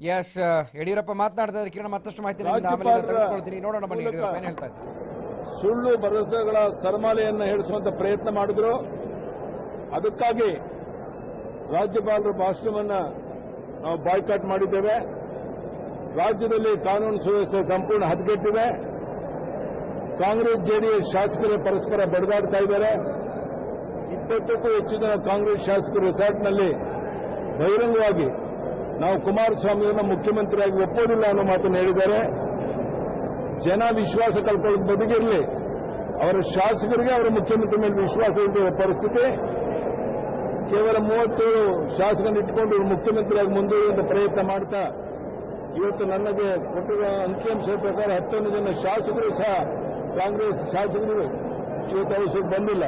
S Yediyurappa ಮಾತನಾಡ್ತಾ ಇದ್ದಾರೆ ಕಿರಣ ಮತ್ತಷ್ಟು ಮಾಹಿತಿ ನಿಮ್ಮಿಂದ ಆಮೇಲೆ ರಾಜ್ಯಪಾಲರ ತೆಗೆದುಕೊಳ್ತೀನಿ ನೋಡೋಣ ಬನ್ನಿ ಮೂಲಕ ಯಡಿಯೂರಪ್ಪ ಏನ್ ಹೇಳ್ತಾ ಇದ್ದಾರೆ ಸುಳ್ಳು ಭರವಸೆಗಳ ಸರಮಾಲೆಯನ್ನು ಹೇಳಿಸುವಂತ ಪ್ರಯತ್ನ ಮಾಡಿದ್ರು ಅದಕ್ಕಾಗಿ ರಾಜ್ಯಪಾಲರ ಭಾಷಣವನ್ನ ನಾವು ಬಾಯ್ಕಾಟ್ ಮಾಡಿದ್ದೇವೆ ರಾಜ್ಯದಲ್ಲಿ ಕಾನೂನು ಸುವ್ಯವಸ್ಥೆ ಸಂಪೂರ್ಣ ಹದಗೆಟ್ಟಿದೆ ಕಾಂಗ್ರೆಸ್ ಜೆಡಿಎಸ್ ಶಾಸಕರೇ ಪರಸ್ಪರ ಬಡಿದಾಡ್ತಾ ಇದ್ದಾರೆ ಇಪ್ಪತ್ತಕ್ಕೂ ಹೆಚ್ಚು ಜನ ಕಾಂಗ್ರೆಸ್ ಶಾಸಕರು ರೆಸಾರ್ಟ್ನಲ್ಲಿ ಬಹಿರಂಗವಾಗಿ ನಾವು ಕುಮಾರಸ್ವಾಮಿಯವರನ್ನ ಮುಖ್ಯಮಂತ್ರಿಯಾಗಿ ಒಪ್ಪೋದಿಲ್ಲ ಅನ್ನೋ ಮಾತನ್ನು ಹೇಳಿದ್ದಾರೆ ಜನ ವಿಶ್ವಾಸ ಕಳ್ಕೊಳ್ಳೋದು ಬದಿಗಿರಲಿ ಅವರ ಶಾಸಕರಿಗೆ ಅವರ ಮುಖ್ಯಮಂತ್ರಿ ಮೇಲೆ ವಿಶ್ವಾಸ ಇರುವ ಪರಿಸ್ಥಿತಿ ಕೇವಲ ಮೂವತ್ತೇಳು ಶಾಸಕರನ್ನು ಇಟ್ಟುಕೊಂಡು ಇವರು ಮುಖ್ಯಮಂತ್ರಿಯಾಗಿ ಮುಂದುವರಿಯುವಂತ ಪ್ರಯತ್ನ ಮಾಡ್ತಾ ಇವತ್ತು ನನಗೆ ಕೊಟ್ಟಿರುವ ಅಂಕಿಅಂಶದ ಪ್ರಕಾರ ಹತ್ತೊಂದು ಜನ ಶಾಸಕರು ಸಹ ಕಾಂಗ್ರೆಸ್ ಶಾಸಕರು ಇವತ್ತು ಅವಸರ ಬಂದಿಲ್ಲ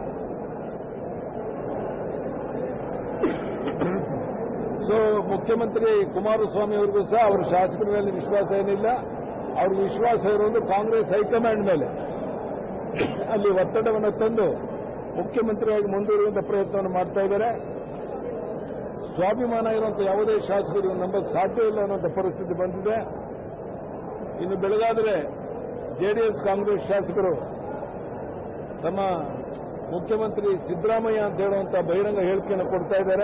ಸೊ ಮುಖ್ಯಮಂತ್ರಿ ಕುಮಾರಸ್ವಾಮಿ ಅವರಿಗೂ ಸಹ ಅವರ ಶಾಸಕರ ಮೇಲೆ ವಿಶ್ವಾಸ ಏನಿಲ್ಲ ಅವ್ರಿಗೆ ವಿಶ್ವಾಸ ಇರೋದು ಕಾಂಗ್ರೆಸ್ ಹೈಕಮಾಂಡ್ ಮೇಲೆ ಅಲ್ಲಿ ಒತ್ತಡವನ್ನು ತಂದು ಮುಖ್ಯಮಂತ್ರಿಯಾಗಿ ಮುಂದುವರಿಯುವಂತ ಪ್ರಯತ್ನವನ್ನು ಮಾಡ್ತಾ ಇದ್ದಾರೆ ಸ್ವಾಭಿಮಾನ ಇರುವಂತ ಯಾವುದೇ ಶಾಸಕರು ನಂಬಕ್ಕೆ ಸಾಧ್ಯ ಇಲ್ಲ ಅನ್ನುವಂಥ ಪರಿಸ್ಥಿತಿ ಬಂದಿದೆ ಇನ್ನು ಬೆಳಗಾದರೆ ಜೆಡಿಎಸ್ ಕಾಂಗ್ರೆಸ್ ಶಾಸಕರು ತಮ್ಮ ಮುಖ್ಯಮಂತ್ರಿ ಸಿದ್ದರಾಮಯ್ಯ ಅಂತ ಹೇಳುವಂತ ಬಹಿರಂಗ ಹೇಳಿಕೆಯನ್ನು ಕೊಡ್ತಾ ಇದ್ದಾರೆ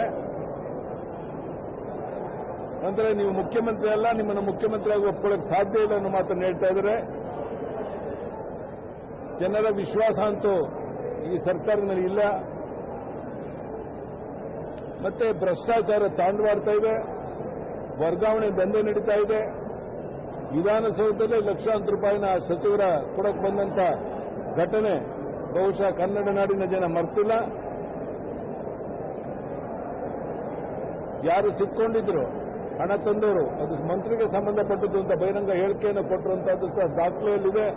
ನಂತರ ನೀವು ಮುಖ್ಯಮಂತ್ರಿ ಅಲ್ಲ ನಿಮ್ಮನ್ನು ಮುಖ್ಯಮಂತ್ರಿಯಾಗಿ ಒಪ್ಕೊಳ್ಳಕ್ಕೆ ಸಾಧ್ಯ ಇಲ್ಲ ಅನ್ನೋ ಮಾತನ್ನು ಹೇಳ್ತಾ ಇದ್ದಾರೆ ಜನರ ವಿಶ್ವಾಸ ಅಂತೂ ಈ ಸರ್ಕಾರದಲ್ಲಿ ಇಲ್ಲ ಮತ್ತೆ ಭ್ರಷ್ಟಾಚಾರ ತಾಂಡವಾಡ್ತಾ ಇದೆ ವರ್ಗಾವಣೆ ದಂಧೆ ನಡೀತಾ ಇದೆ ವಿಧಾನಸೌಧದಲ್ಲಿ ಲಕ್ಷಾಂತರ ರೂಪಾಯಿನ ಸಚಿವರ ಕೊಡಕ್ಕೆ ಬಂದಂತ ಘಟನೆ ಬಹುಶಃ ಕನ್ನಡ ನಾಡಿನ ಜನ ಮರ್ತಿಲ್ಲ ಯಾರು ಸಿಕ್ಕೊಂಡಿದ್ರು ಹಣ ತಂದವರು ಅದು ಮಂತ್ರಿಗೆ ಸಂಬಂಧಪಟ್ಟದ್ದು ಅಂತ ಬಹಿರಂಗ ಹೇಳಿಕೆಯನ್ನು ಕೊಟ್ಟಿರುವಂತಹದ್ದು ಸಹ ದಾಖಲೆಯಲ್ಲಿದೆ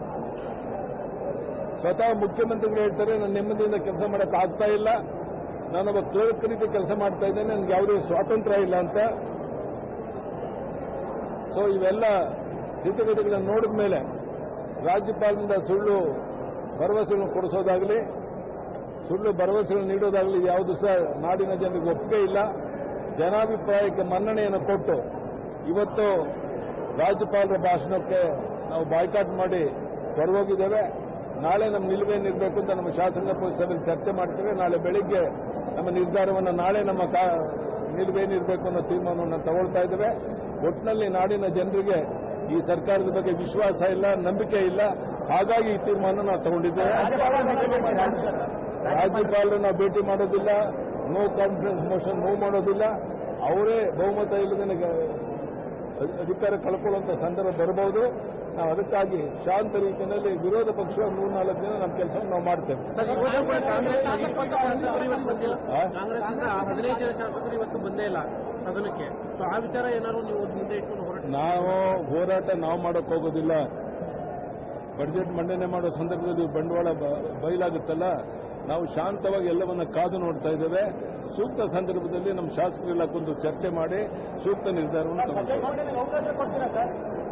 ಸ್ವತಃ ಮುಖ್ಯಮಂತ್ರಿಗಳು ಹೇಳ್ತಾರೆ ನಾನು ನೆಮ್ಮದಿಯಿಂದ ಕೆಲಸ ಮಾಡಕ್ ಆಗ್ತಾ ಇಲ್ಲ ನಾನೊಬ್ಬ ಕ್ಲರ್ಕ್ ರೀತಿ ಕೆಲಸ ಮಾಡ್ತಾ ಇದ್ದೇನೆ ನನಗೆ ಯಾವುದೇ ಸ್ವಾತಂತ್ರ್ಯ ಇಲ್ಲ ಅಂತ ಸೊ ಇವೆಲ್ಲ ಸ್ಥಿತಿಗತಿಗಳನ್ನು ನೋಡಿದ ಮೇಲೆ ರಾಜ್ಯಪಾಲರಿಂದ ಸುಳ್ಳು ಭರವಸೆಗಳನ್ನು ಕೊಡಿಸೋದಾಗಲಿ ಸುಳ್ಳು ಭರವಸೆಗಳನ್ನು ನೀಡೋದಾಗಲಿ ಯಾವುದು ಸಹ ನಾಡಿನ ಜನರಿಗೆ ಒಪ್ಪಿಗೆ ಇಲ್ಲ ಜನಾಭಿಪ್ರಾಯಕ್ಕೆ ಮನ್ನಣೆಯನ್ನು ಕೊಟ್ಟು ಇವತ್ತು ರಾಜ್ಯಪಾಲರ ಭಾಷಣಕ್ಕೆ ನಾವು ಬಾಯ್ಕಾಟ್ ಮಾಡಿ ಹೊರಗೋಗಿದ್ದೇವೆ ನಾಳೆ ನಮ್ಮ ನಿಲುವೇನಿರಬೇಕು ಅಂತ ನಮ್ಮ ಶಾಸನ ಸಭೆಯಲ್ಲಿ ಚರ್ಚೆ ಮಾಡ್ತೇವೆ ನಾಳೆ ಬೆಳಿಗ್ಗೆ ನಮ್ಮ ನಿರ್ಧಾರವನ್ನು ನಾಳೆ ನಮ್ಮ ಕಾ- ನಿಲುವೇನಿರಬೇಕು ಅನ್ನೋ ತೀರ್ಮಾನವನ್ನು ತಗೊಳ್ತಾ ಇದ್ದೇವೆ ಒಟ್ಟಿನಲ್ಲಿ ನಾಡಿನ ಜನರಿಗೆ ಈ ಸರ್ಕಾರದ ಬಗ್ಗೆ ವಿಶ್ವಾಸ ಇಲ್ಲ ನಂಬಿಕೆ ಇಲ್ಲ ಹಾಗಾಗಿ ಈ ತೀರ್ಮಾನ ನಾವು ತಗೊಂಡಿದ್ದೇವೆ ರಾಜ್ಯಪಾಲರು ನಾವು ಭೇಟಿ ಮಾಡೋದಿಲ್ಲ ನೋ ಕಾನ್ಫಿಡೆನ್ಸ್ ಮೋಷನ್ ಮೂವ್ ಮಾಡೋದಿಲ್ಲ ಅವರೇ ಬಹುಮತ ಇಲ್ಲದೇ ಅಧಿಕಾರ ಕಳ್ಕೊಳ್ಳುವಂತ ಸಂದರ್ಭ ಬರಬಹುದು ನಾವು ಅದಕ್ಕಾಗಿ ಶಾಂತ ರೀತಿಯಲ್ಲಿ ವಿರೋಧ ಪಕ್ಷ ಮೂರ್ನಾಲ್ಕು ದಿನ ನಮ್ಮ ಕೆಲಸವನ್ನು ನಾವು ಮಾಡ್ತೇವೆ ಸರ್, ಇವತ್ತು ಕೂಡ ಕಾಂಗ್ರೆಸ್ ಇಪ್ಪತ್ತು ಶಾಸಕರು ಇವತ್ತು ಬಂದಿಲ್ಲ ಆ? ಕಾಂಗ್ರೆಸ್ನಿಂದ ಹದಿನೈದು ಜನ ಶಾಸಕರು ಇವತ್ತು ಬಂದೇ ಇಲ್ಲ ಸದನಕ್ಕೆ ಸೊ ಆ ವಿಚಾರ ಏನಾದ್ರು ನೀವು ಮುಂದೆ ಇಟ್ಕೊಂಡು ಹೊರಟ ನಾವು ಹೋರಾಟ ನಾವು ಮಾಡಕ್ ಹೋಗೋದಿಲ್ಲ ಬಡ್ಜೆಟ್ ಮಂಡನೆ ಮಾಡೋ ಸಂದರ್ಭದಲ್ಲಿ ಬಂಡವಾಳ ಬ- ಬಯಲಾಗುತ್ತಲ್ಲ ನಾವು ಶಾಂತವಾಗಿ ಎಲ್ಲವನ್ನ ಕಾದು ನೋಡ್ತಾ ಇದ್ದೇವೆ ಸೂಕ್ತ ಸಂದರ್ಭದಲ್ಲಿ ನಮ್ಮ ಶಾಸಕರೆಲ್ಲ ಕುಂತು ಚರ್ಚೆ ಮಾಡಿ ಸೂಕ್ತ ನಿರ್ಧಾರವನ್ನು ತಗೊಳ್ತೇವೆ